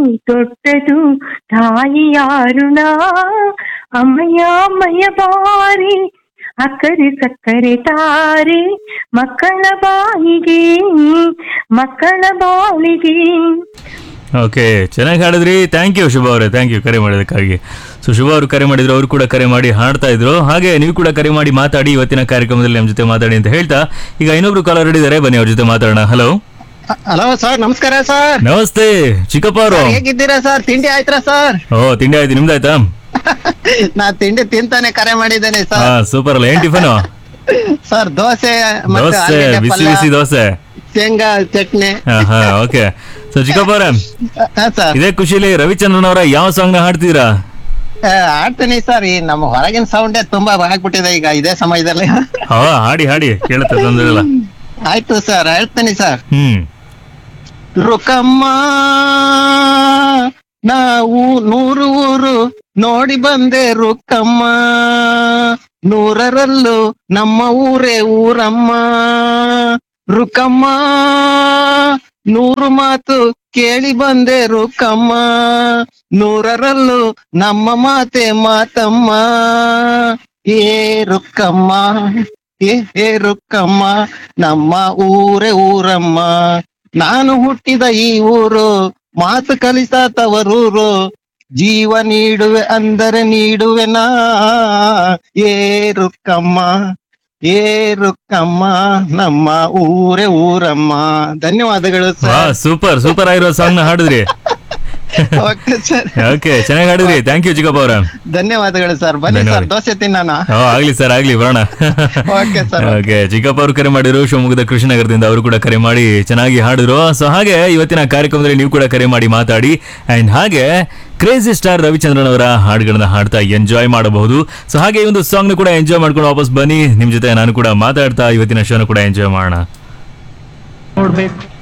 ತೊಟ್ಟದು ತಾಯಿಯ ಋಣ ಅಮ್ಮಯ್ಯ ಅಮ್ಮಯ್ಯ ಬಾರಿ ಅಕ್ಕರೆ ಸಕ್ಕರೆ ತಾರೆ ಮಕ್ಕಳ ಬಾಯಿಗೆ ಮಕ್ಕಳ ಬಾಳಿಗೆ ಓಕೆ ಚೆನ್ನಾಗಿ ಹಾಡಿದ್ರಿ ಥ್ಯಾಂಕ್ ಯು ಶುಭ ಅವರೇ ಥ್ಯಾಂಕ್ ಯು ಕರೆ ಮಾಡೋದಕ್ಕಾಗಿ ಸೊ ಶುಭ ಅವರು ಕರೆ ಮಾಡಿದ್ರು ಅವರು ಕೂಡ ಕರೆ ಮಾಡಿ ಹಾಡ್ತಾ ಇದ್ರು ಹಾಗೆ ನೀವು ಕೂಡ ಕರೆ ಮಾಡಿ ಮಾತಾಡಿ ಇವತ್ತಿನ ಕಾರ್ಯಕ್ರಮದಲ್ಲಿ ನಮ್ಮ ಜೊತೆ ಮಾತಾಡಿ ಅಂತ ಹೇಳ್ತಾ ಈಗ ಇನ್ನೊಬ್ರು ಕಾಲರ್ ಹಿಡಿದಾರೆ ಬನ್ನಿ ಅವ್ರ ಜೊತೆ ಮಾತಾಡೋಣ ಹಲೋ ಹಲೋ ಸರ್ ನಮಸ್ಕಾರ ಸರ್ ನಮಸ್ತೆ ಚಿಕ್ಕಪ್ಪ ಅವರು ಹೇಗಿದ್ದೀರಾ ಸರ್ ತಿಂಡಿ ಆಯ್ತಾ ಸರ್ ಓ ತಿಂಡಿ ಆಯ್ತು ನಿಮ್ದಾಯ್ತಾ ನಾ ತಿಂಡಿ ತಿಂತಾನೆ ಕರೆ ಮಾಡಿದ್ದೇನೆ ಹಾ ಸರ್ ಸೂಪರ್ ಅಲ್ಲ ಏನ್ ಟಿಫನ್ ಸರ್ ದೋಸೆ ಮತ್ತೆ ದೋಸೆ ಆಲೂಗೆಡ್ಡೆ ಬಿಸಿ ಪಲ್ಯ, ಬಿಸಿ ದೋಸೆ ಶೇಂಗಾ ಚಟ್ನಿ ಹಾ ಹಾ ಓಕೆ ಸೊ ಚಿಕ್ಕಪ್ಪ ಅವರೇ ಹಾ ಸರ್ ಇದೇ ಖುಷಿಲಿ ರವಿಚಂದ್ರನ್ ಅವರ ಯಾವ ಸಾಂಗ್ ನ ಹಾಡ್ತಿದ್ದೀರಾ ಆ, ಆಡ್ತೀನಿ ಸರ್ ಈ ನಮ್ಮ ಹೊರಗಿನ ಸೌಂಡೇ ತುಂಬಾ ಆಗ್ಬಿಟ್ಟಿದೆ ಈಗ ಇದೇ ಸಮಯದಲ್ಲಿ ಹಾ ಹಾಡಿ ಹಾಡಿ ಕೇಳುತ್ತೆ ತೊಂದ್ರೆ ಇಲ್ಲ ಆಯ್ತು ಸರ್ ಹೇಳ್ತೀನಿ ಸರ್ ಹ್ಮ್ ರುಕಮ್ಮ ನಾವು ನೂರು ಊರು ನೋಡಿ ಬಂದೆ ರುಕ್ಕಮ್ಮ ನೂರರಲ್ಲೂ ನಮ್ಮ ಊರೇ ಊರಮ್ಮ ರುಕಮ್ಮ ನೂರು ಮಾತು ಕೇಳಿ ಬಂದೆ ರುಕ್ಕಮ್ಮ ನೂರರಲ್ಲೂ ನಮ್ಮ ಮಾತೆ ಮಾತಮ್ಮ ಏ ರುಕ್ಕಮ್ಮ ಏ ಏ ರುಕ್ಕಮ್ಮ ನಮ್ಮ ಊರೇ ಊರಮ್ಮ ನಾನು ಹುಟ್ಟಿದ ಈ ಊರು ಮಾತು ಕಲಿಸ ತವರೂರು ಜೀವ ನೀಡುವೆ ಅಂದರೆ ನೀಡುವೆ ನಾ ಏ ರುಕ್ಕಮ್ಮ ಏ ರುಕ್ಕಮ್ಮ ನಮ್ಮ ಊರೇ ಊರಮ್ಮ ಧನ್ಯವಾದಗಳು ವಾ ಸರ್ ಸೂಪರ್ ಸೂಪರ್ ಆಗಿರೋ ಸಾಂಗ್ ನ ಹಾಡಿದ್ರಿ ಓಕೆ ಸರ್ ಓಕೆ ಚೆನ್ನಾಗಿ ಹಾಡಿದ್ರಿ ಥ್ಯಾಂಕ್ ಯು ಚಿಕ್ಕಪ್ಪ ಅವರ ಧನ್ಯವಾದಗಳು ಸರ್ ಬನ್ನಿ ಧನ್ಯವಾದ. ಸರ್ ದೋಸೆ ತಿನ್ನೋಣ ಓ ಆಗ್ಲಿ ಸರ್ ಆಗ್ಲಿ ಬರೋಣ Okay, sir. ಓಕೆ ಚಿಕ್ಕಪ್ಪ ಅವರು ಕರೆ ಮಾಡಿದ್ರು ಶಿವಮೊಗ್ಗದ ಕೃಷ್ಣನಗರದಿಂದ ಅವರು ಕೂಡ ಕರೆ ಮಾಡಿ ಚೆನ್ನಾಗಿ ಹಾಡಿದ್ರು ಸೊ ಹಾಗೆ ಇವತ್ತಿನ ಕಾರ್ಯಕ್ರಮದಲ್ಲಿ ನೀವು ಕೂಡ ಕರೆ ಮಾಡಿ ಮಾತಾಡಿ ಅಂಡ್ ಹಾಗೆ ಕ್ರೇಜಿ ಸ್ಟಾರ್ ರವಿಚಂದ್ರನ್ ಅವರ ಹಾಡುಗಳನ್ನ ಹಾಡ್ತಾ ಎಂಜಾಯ್ ಮಾಡಬಹುದು ಸೊ ಹಾಗೆ ಈ ಒಂದು ಸಾಂಗ್ ಕೂಡ ಎಂಜಾಯ್ ಮಾಡ್ಕೊಂಡು ವಾಪಸ್ ಬನ್ನಿ ನಿಮ್ ಜೊತೆ ನಾನು ಕೂಡ ಮಾತಾಡ್ತಾ ಇವತ್ತಿನ ಶೋನ ಕೂಡ ಎಂಜಾಯ್ ಮಾಡೋಣ ನೋಡ್ಬೇಕು